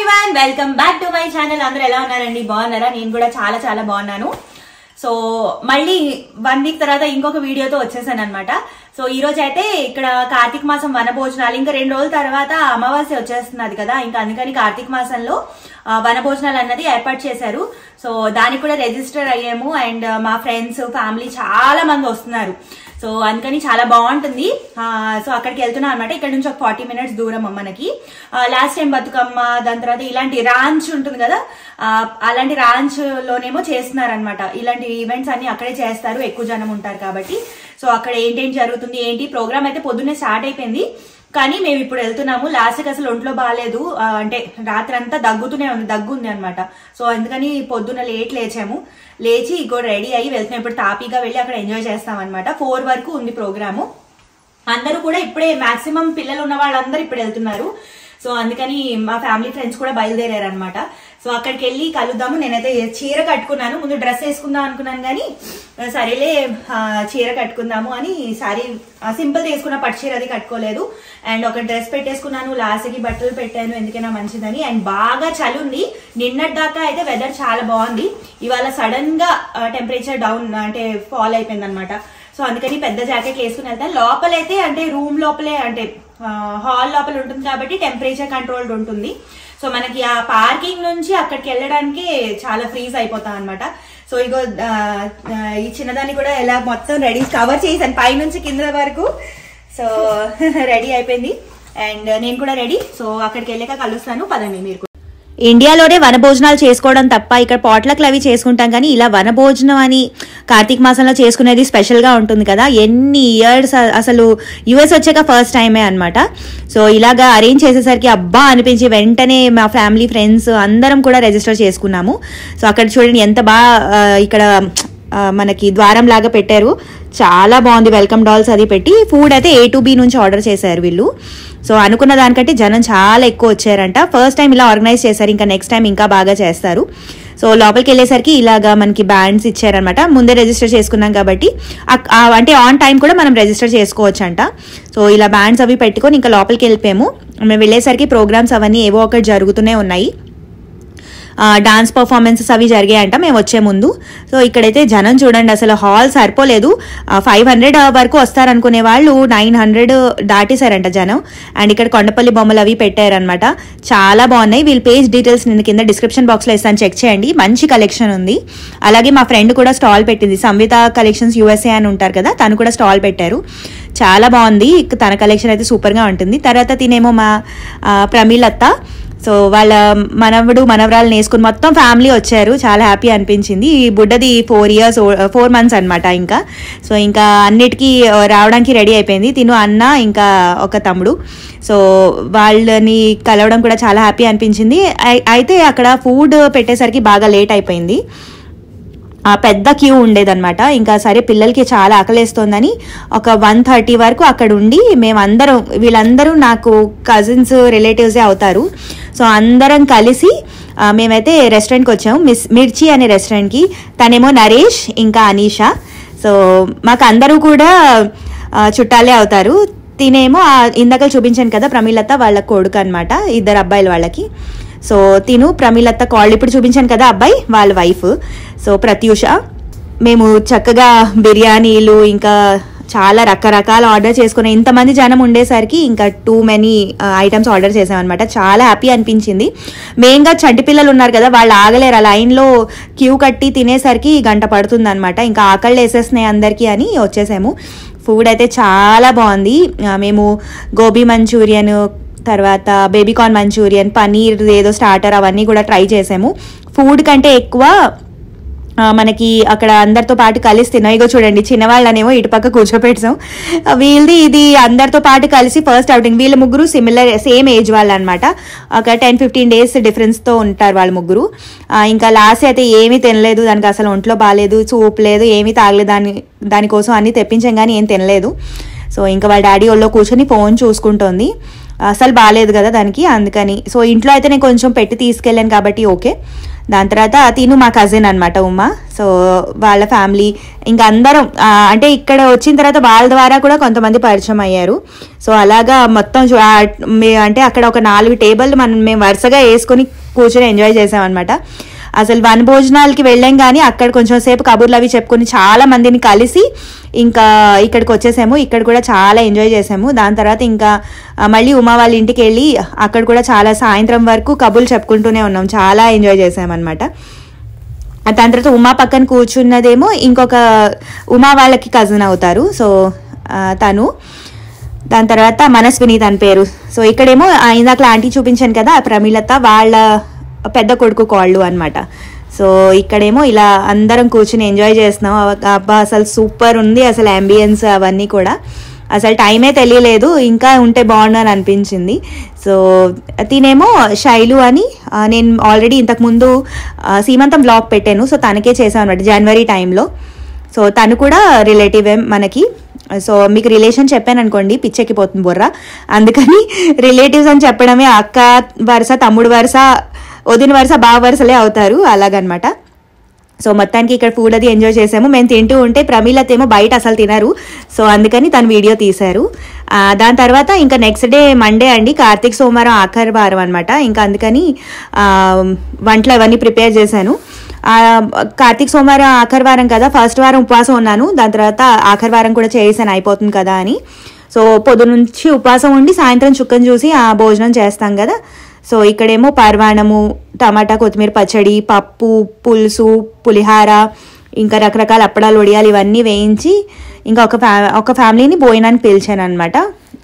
Everyone welcome back to my channel అందరూ ఎలా ఉన్నారండి బాగున్నారా నేను కూడా చాలా చాలా బాగున్నాను సో మళ్ళీ వన్ వీక్ తర్వాత ఇంకొక వీడియోతో వచ్చేసాను అనమాట సో ఈ రోజు అయితే ఇక్కడ కార్తీక మాసం వన భోజనాలు ఇంకా రెండు రోజుల తర్వాత అమావాస్య వచ్చేస్తున్నది కదా ఇంకా అందుకని కార్తీక మాసంలో ఆ, వన భోజనాలు అన్నది ఏర్పాటు చేశారు సో దానికి కూడా రిజిస్టర్ అయ్యాము అండ్ మా ఫ్రెండ్స్ ఫ్యామిలీ చాలా మంది వస్తున్నారు సో అందుకని చాలా బాగుంటుంది ఆ, సో అక్కడికి వెళ్తున్నాం అనమాట ఇక్కడ నుంచి ఒక ఫార్టీ మినిట్స్ దూరం మనకి లాస్ట్ టైం బతుకమ్మ దాని తర్వాత ఇలాంటి రాంచ్ ఉంటుంది కదా ఆ, అలాంటి రాంచ్ లోనేమో చేస్తున్నారనమాట ఇలాంటి ఈవెంట్స్ అన్ని అక్కడే చేస్తారు ఎక్కువ జనం ఉంటారు కాబట్టి సో అక్కడ ఏంటేంటి జరుగుతుంది ఏంటి ప్రోగ్రామ్ అయితే పొద్దున్నే స్టార్ట్ అయిపోయింది కానీ మేము ఇప్పుడు వెళ్తున్నాము లాస్ట్కి అసలు ఒంట్లో బాగాలేదు ఆ, అంటే రాత్రి అంతా దగ్గుతూనే ఉంది దగ్గు ఉంది అనమాట సో అందుకని పొద్దున్న లేట్ లేచాము లేచి ఇంకో రెడీ అయ్యి వెళ్తున్నాం ఇప్పుడు తాపీగా వెళ్ళి అక్కడ ఎంజాయ్ చేస్తాం అనమాట ఫోర్ వరకు ఉంది ప్రోగ్రాము అందరూ కూడా ఇప్పుడే మాక్సిమం పిల్లలు ఉన్న వాళ్ళందరూ ఇప్పుడు వెళ్తున్నారు సో అందుకని మా ఫ్యామిలీ ఫ్రెండ్స్ కూడా బయలుదేరారు అనమాట సో అక్కడికి వెళ్ళి కలుద్దాము నేనైతే చీర కట్టుకున్నాను ముందు డ్రెస్ వేసుకుందాం అనుకున్నాను కానీ ఆ, సరేలే ఆ, చీర కట్టుకుందాము అని సారీ సింపుల్ తీసుకున్న పట్టు చీర అది కట్టుకోలేదు అండ్ ఒక డ్రెస్ పెట్టేసుకున్నాను లాస్ట్కి బట్టలు పెట్టాను ఎందుకైనా మంచిదని అండ్ బాగా చలి ఉంది నిన్నటి దాకా అయితే వెదర్ చాలా బాగుంది ఇవాళ సడన్ గా టెంపరేచర్ డౌన్ అంటే ఫాల్ అయిపోయింది అనమాట సో అందుకని పెద్ద జాకెట్లు వేసుకుని వెళ్తాను లోపలైతే అంటే రూమ్ లోపలే అంటే హాల్ లోపల ఉంటుంది కాబట్టి టెంపరేచర్ కంట్రోల్డ్ ఉంటుంది సో మనకి ఆ పార్కింగ్ నుంచి అక్కడికి వెళ్ళడానికి చాలా ఫ్రీజ్ అయిపోతాం అనమాట సో ఇగో ఆ, ఆ, ఈ చిన్నదాన్ని కూడా ఎలా మొత్తం రెడీ కవర్ చేశాను పైనుంచి కింద వరకు సో రెడీ అయిపోయింది అండ్ నేను కూడా రెడీ సో అక్కడికి వెళ్ళాక కలుస్తాను పదండి మీరు కూడా. ఇండియాలోనే వనభోజనాలు చేసుకోవడం తప్ప ఇక్కడ పాట్లక్లు అవి చేసుకుంటాం కానీ ఇలా వనభోజనం అని కార్తీక మాసంలో చేసుకునేది స్పెషల్ గా ఉంటుంది కదా ఎన్ని ఇయర్స్ అసలు యుఎస్ వచ్చాక ఫస్ట్ టైమే అన్నమాట సో ఇలాగా అరేంజ్ చేసేసరికి అబ్బా అనిపించి వెంటనే మా ఫ్యామిలీ ఫ్రెండ్స్ అందరం కూడా రిజిస్టర్ చేసుకున్నాము సో అక్కడ చూడండి ఎంత బాగా ఆ, ఇక్కడ ఆ, మనకి ద్వారం లాగా పెట్టారు చాలా బాగుంది వెల్కమ్ డాల్స్ అది పెట్టి ఫుడ్ అయితే ఏ టు బి నుంచి ఆర్డర్ చేశారు వీళ్ళు సో అనుకున్న దానికంటే జనం చాలా ఎక్కువ వచ్చారంట ఫస్ట్ టైం ఇలా ఆర్గనైజ్ చేశారు ఇంకా నెక్స్ట్ టైం ఇంకా బాగా చేస్తారు సో లోపలికి వెళ్ళేసరికి ఇలాగా మనకి బ్యాండ్స్ ఇచ్చారనమాట ముందే రిజిస్టర్ చేసుకున్నాం కాబట్టి అక్- ఆ అంటే ఆన్ టైం కూడా మనం రిజిస్టర్ చేసుకోవచ్చు అంట సో ఇలా బ్యాండ్స్ అవి పెట్టుకొని ఇంకా లోపలికి వెళ్ళిపోయాము మేము వెళ్ళేసరికి ప్రోగ్రామ్స్ అవన్నీ ఏవో ఒకటి జరుగుతూనే ఉన్నాయి డాన్స్ పర్ఫార్మెన్సెస్ అవి జరిగాయంట మేము వచ్చే ముందు సో ఇక్కడైతే జనం చూడండి అసలు హాల్ సరిపోలేదు ఫైవ్ హండ్రెడ్ వరకు వస్తారనుకునే వాళ్ళు నైన్ హండ్రెడ్ దాటేశారంట జనం అండ్ ఇక్కడ కొండపల్లి బొమ్మలు అవి పెట్టారనమాట చాలా బాగున్నాయి వీళ్ళ పేజ్ డీటెయిల్స్ నేను కింద డిస్క్రిప్షన్ బాక్స్లో ఇస్తాను చెక్ చేయండి మంచి కలెక్షన్ ఉంది అలాగే మా ఫ్రెండ్ కూడా స్టాల్ పెట్టింది సంవిత కలెక్షన్స్ యూఎస్ఏ అని ఉంటారు కదా తను కూడా స్టాల్ పెట్టారు చాలా బాగుంది తన కలెక్షన్ అయితే సూపర్గా ఉంటుంది తర్వాత తినేమో మా ఆ, ప్రమీలత్త సో వాళ్ళ మనవడు మనవరాలు వేసుకుని మొత్తం ఫ్యామిలీ వచ్చారు చాలా హ్యాపీ అనిపించింది ఈ బుడ్డది ఫోర్ ఇయర్స్ ఫోర్ మంత్స్ అన్నమాట ఇంకా సో ఇంకా అన్నిటికీ ఆ, రావడానికి రెడీ అయిపోయింది తిను అన్న ఇంకా ఒక తమ్ముడు సో వాళ్ళని కలవడం కూడా చాలా హ్యాపీ అనిపించింది అయి- అయితే అక్కడ ఫుడ్ పెట్టేసరికి బాగా లేట్ అయిపోయింది ఆ పెద్ద క్యూ ఉండేదన్నమాట ఇంకా సరే పిల్లలకి చాలా ఆకలేస్తోందని ఒక వన్ థర్టీ వరకు అక్కడ ఉండి మేమందరం వీళ్ళందరూ నాకు కజిన్స్ రిలేటివ్సే అవుతారు సో అందరం కలిసి ఆ, మేమైతే రెస్టారెంట్కి వచ్చాము మిస్ మిర్చి అనే రెస్టారెంట్కి తనేమో నరేష్ ఇంకా అనీషా సో మాకు అందరూ కూడా ఆ, చుట్టాలే అవుతారు తినేమో ఆ ఇందాక చూపించాను కదా ప్రమీలత వాళ్ళ కొడుకు అనమాట ఇద్దరు అబ్బాయిలు వాళ్ళకి సో తిను ప్రమీలత కాళ్ళు ఇప్పుడు చూపించాను కదా అబ్బాయి వాళ్ళ వైఫ్ సో ప్రత్యూష మేము చక్కగా బిర్యానీలు ఇంకా చాలా రకరకాల ఆర్డర్ చేసుకున్నాం ఇంతమంది జనం ఉండేసరికి ఇంకా టూ మెనీ ఐటమ్స్ ఆర్డర్ చేసామన్నమాట చాలా హ్యాపీ అనిపించింది మెయిన్గా చంటి పిల్లలు ఉన్నారు కదా వాళ్ళు ఆగలేరు ఆ లైన్లో క్యూ కట్టి తినేసరికి గంట పడుతుంది అనమాట ఇంకా ఆకళ్ళు వేసేస్తున్నాయి అందరికీ అని వచ్చేసాము ఫుడ్ అయితే చాలా బాగుంది ఆ, మేము గోబీ మంచూరియన్ తర్వాత బేబీకార్న్ మంచూరియన్ పనీర్ ఏదో స్టార్టర్ అవన్నీ కూడా ట్రై చేసాము ఫుడ్ కంటే ఎక్కువ ఆ, మనకి అక్కడ అందరితో పాటు కలిసి తిన్నాం ఇగో చూడండి చిన్నవాళ్ళనేమో ఇటు పక్క కూర్చోపెట్టాం ఆ, వీళ్ళది ఇది అందరితో పాటు కలిసి ఫస్ట్ అవుటింగ్ వీళ్ళ ముగ్గురు సిమిలర్ సేమ్ ఏజ్ వాళ్ళు అనమాట ఒక టెన్ ఫిఫ్టీన్ డేస్ డిఫరెన్స్తో ఉంటారు వాళ్ళ ముగ్గురు ఆ, ఇంకా లాస్ట్ అయితే ఏమీ తినలేదు దానికి అసలు ఒంట్లో బాగాలేదు సూప్ లేదు ఏమీ తాగలేదు దాని దానికోసం అన్ని తెప్పించాం కానీ ఏం తినలేదు సో ఇంకా వాళ్ళ డాడీ ఒళ్ళో కూర్చొని ఫోన్ చూసుకుంటోంది అసలు బాగాలేదు కదా దానికి అందుకని సో ఇంట్లో అయితే నేను కొంచెం పెట్టి తీసుకెళ్ళాను కాబట్టి ఓకే దాని తర్వాత తిను మా కజిన్ అనమాట ఉమా సో వాళ్ళ ఫ్యామిలీ ఇంకా అందరం ఆ, అంటే ఇక్కడ వచ్చిన తర్వాత వాళ్ళ ద్వారా కూడా కొంతమంది పరిచయం అయ్యారు సో అలాగా మొత్తం చూ- ఆ, మే- అంటే అక్కడ ఒక నాలుగు టేబుల్ మనం మేము వరుసగా వేసుకొని కూర్చొని ఎంజాయ్ చేసామన్నమాట అసలు వన భోజనాలకి వెళ్ళాం కానీ అక్కడ కొంచెం సేపు కబుర్లు అవి చెప్పుకొని చాలా మందిని కలిసి ఇంకా ఇక్కడికి వచ్చేసాము ఇక్కడ కూడా చాలా ఎంజాయ్ చేసాము దాని తర్వాత ఇంకా ఆ, మళ్ళీ ఉమా వాళ్ళ ఇంటికి వెళ్ళి అక్కడ కూడా చాలా సాయంత్రం వరకు కబుర్లు చెప్పుకుంటూనే ఉన్నాం చాలా ఎంజాయ్ చేసామన్నమాట ఆ దాని తర్వాత ఉమా పక్కన కూర్చున్నదేమో ఇంకొక ఉమా వాళ్ళకి కజిన్ అవుతారు సో ఆ, తను దాని తర్వాత మనస్విని తన పేరు సో ఇక్కడేమో ఆ ఇందాక ఆంటీ చూపించాను కదా ఆ ప్రమిళత వాళ్ళ పెద్ద కొడుకు కాళ్ళు అనమాట సో ఇక్కడేమో ఇలా అందరం కూర్చుని ఎంజాయ్ చేస్తున్నాం అవ- అబ్బా అసలు సూపర్ ఉంది అసలు అంబియన్స్ అవన్నీ కూడా అసలు టైమే తెలియలేదు ఇంకా ఉంటే బాగుండు అని అనిపించింది సో తినేమో శైలు అని ఆ, నేను ఆల్రెడీ ఇంతకుముందు ఆ, సీమంతం బ్లాగ్ పెట్టాను సో తనకే చేశాను అనమాట జనవరి టైంలో సో తను కూడా రిలేటివే మనకి సో మీకు రిలేషన్ చెప్పాను అనుకోండి పిచ్చెక్కిపోతుంది బుర్ర అందుకని రిలేటివ్స్ అని చెప్పడమే అక్క వరుస తమ్ముడు వరుస వదిన వరుస బావ వరుసలే అవుతారు అలాగనమాట సో మొత్తానికి ఇక్కడ ఫుడ్ అది ఎంజాయ్ చేసాము మేము తింటూ ఉంటే ప్రమీలత ఏమో బయట అసలు తినరు సో అందుకని తను వీడియో తీశారు ఆ, దాని తర్వాత ఇంకా నెక్స్ట్ డే మండే అండి కార్తీక సోమవారం ఆఖరి వారం అనమాట ఇంకా అందుకని ఆ, వంటలు అవన్నీ ప్రిపేర్ చేశాను ఆ, కార్తీక సోమవారం ఆఖరి వారం కదా ఫస్ట్ వారం ఉపవాసం ఉన్నాను దాని తర్వాత ఆఖరి వారం కూడా చేసాను అయిపోతుంది కదా అని సో పొద్దు నుంచి ఉపవాసం ఉండి సాయంత్రం చుక్కను చూసి ఆ భోజనం చేస్తాం కదా సో ఇక్కడేమో పర్వాణము టమాటా కొత్తిమీర పచ్చడి పప్పు పులుసు పులిహార ఇంకా రకరకాల అప్పడాలు వడియాలు ఇవన్నీ వేయించి ఇంకా ఒక ఫ్యా ఒక ఫ్యామిలీని భోజనానికి పిలిచాను అనమాట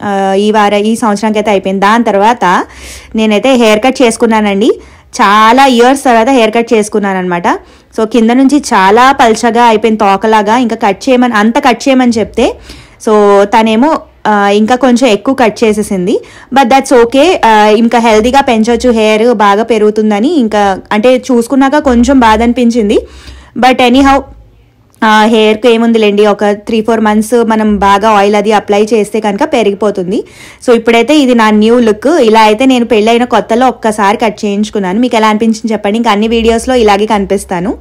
ఈ వార ఈ సంవత్సరానికి అయితే అయిపోయింది దాని తర్వాత నేనైతే హెయిర్ కట్ చేసుకున్నానండి చాలా ఇయర్స్ తర్వాత హెయిర్ కట్ చేసుకున్నాను అనమాట సో కింద నుంచి చాలా పల్చగా అయిపోయింది తోకలాగా ఇంకా కట్ చేయమని అంత కట్ చేయమని చెప్తే సో తనేమో ఆ, ఇంకా కొంచెం ఎక్కువ కట్ చేసేసింది బట్ దట్స్ ఓకే ఇంకా హెల్తీగా పెంచవచ్చు హెయిర్ బాగా పెరుగుతుందని ఇంకా అంటే చూసుకున్నాక కొంచెం బాధ అనిపించింది బట్ ఎనీహౌ హెయిర్కి ఏముందిలేండి ఒక త్రీ ఫోర్ మంత్స్ మనం బాగా ఆయిల్ అది అప్లై చేస్తే కనుక పెరిగిపోతుంది సో ఇప్పుడైతే ఇది నా న్యూ లుక్ ఇలా అయితే నేను పెళ్ళైన కొత్తలో ఒక్కసారి కట్ చేయించుకున్నాను మీకు ఎలా అనిపించింది చెప్పండి ఇంకా అన్ని వీడియోస్లో ఇలాగే కనిపిస్తాను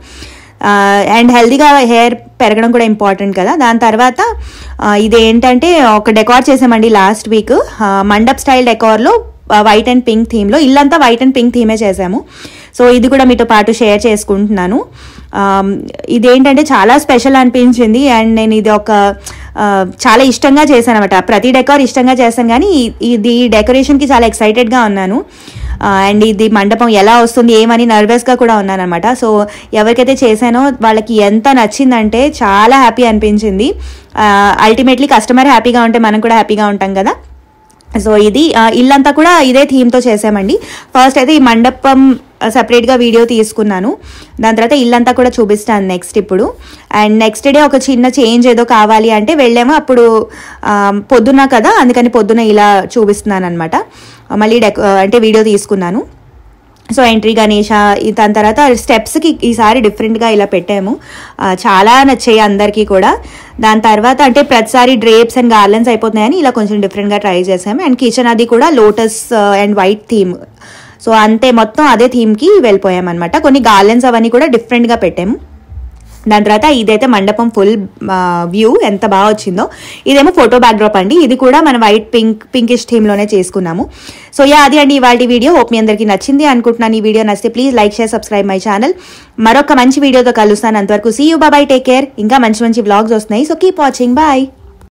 అండ్ హెల్దీగా హెయిర్ పెరగడం కూడా ఇంపార్టెంట్ కదా దాని తర్వాత ఆ, ఇది ఏంటంటే ఒక డెకార్ చేసామండి లాస్ట్ వీక్ మండప్ స్టైల్ డెకార్లో వైట్ అండ్ పింక్ థీమ్లో ఇల్లంతా వైట్ అండ్ పింక్ థీమే చేసాము సో ఇది కూడా మీతో పాటు షేర్ చేసుకుంటున్నాను ఆమ్, ఇదేంటంటే చాలా స్పెషల్ అనిపించింది అండ్ నేను ఇది ఒక ఆ, చాలా ఇష్టంగా చేశాను అనమాట ప్రతి డెకార్ ఇష్టంగా చేశాను కానీ ఈ- ఇది డెకరేషన్కి చాలా ఎక్సైటెడ్గా ఉన్నాను అండ్ ఇది మండపం ఎలా వస్తుంది ఏమని నర్వస్గా కూడా ఉన్నాను అనమాట సో ఎవరికైతే చేశానో వాళ్ళకి ఎంత నచ్చిందంటే చాలా హ్యాపీ అనిపించింది అల్టిమేట్లీ కస్టమర్ హ్యాపీగా ఉంటే మనం కూడా హ్యాపీగా ఉంటాం కదా సో ఇది ఆ, ఇల్లంతా కూడా ఇదే థీమ్తో చేసామండి ఫస్ట్ అయితే ఈ మండపం సపరేట్గా వీడియో తీసుకున్నాను దాని తర్వాత ఇల్లంతా కూడా చూపిస్తాను నెక్స్ట్ ఇప్పుడు అండ్ నెక్స్ట్ డే ఒక చిన్న చేంజ్ ఏదో కావాలి అంటే వెళ్ళాము అప్పుడు ఆ, పొద్దున కదా అందుకని పొద్దున ఇలా చూపిస్తున్నాను అనమాట మళ్ళీ డెక్ అంటే వీడియో తీసుకున్నాను సో ఎంట్రీ గణేష ఈ దాని తర్వాత స్టెప్స్కి ఈసారి డిఫరెంట్గా ఇలా పెట్టాము ఆ, చాలా నచ్చాయి అందరికీ కూడా దాని తర్వాత అంటే ప్రతిసారి డ్రేప్స్ అండ్ గార్లెన్స్ అయిపోతున్నాయని ఇలా కొంచెం డిఫరెంట్గా ట్రై చేసాము అండ్ కిచెన్ అది కూడా lotus and white theme so అంతే మొత్తం అదే థీమ్కి వెళ్ళిపోయామన్నమాట కొన్ని గార్లెన్స్ అవన్నీ కూడా డిఫరెంట్గా పెట్టాము దాని తర్వాత ఇదైతే మండపం ఫుల్ వ్యూ ఎంత బాగా వచ్చిందో ఇదేమో ఫోటో బ్యాక్డ్రాప్ అండి ఇది కూడా మన వైట్ పింక్ పింకిష్ థీమ్లోనే చేసుకున్నాము సో యా అది అండి ఇవాళ వీడియో హోప్ మీ అందరికీ నచ్చింది అనుకుంటున్నాను ఈ వీడియో నచ్చితే please like share subscribe my channel మరొక మంచి వీడియోతో కలుస్తాను అంతవరకు see you bye take care ఇంకా మంచి మంచి వ్లాగ్స్ వస్తున్నాయి సో కీప్ వాచింగ్ బాయ్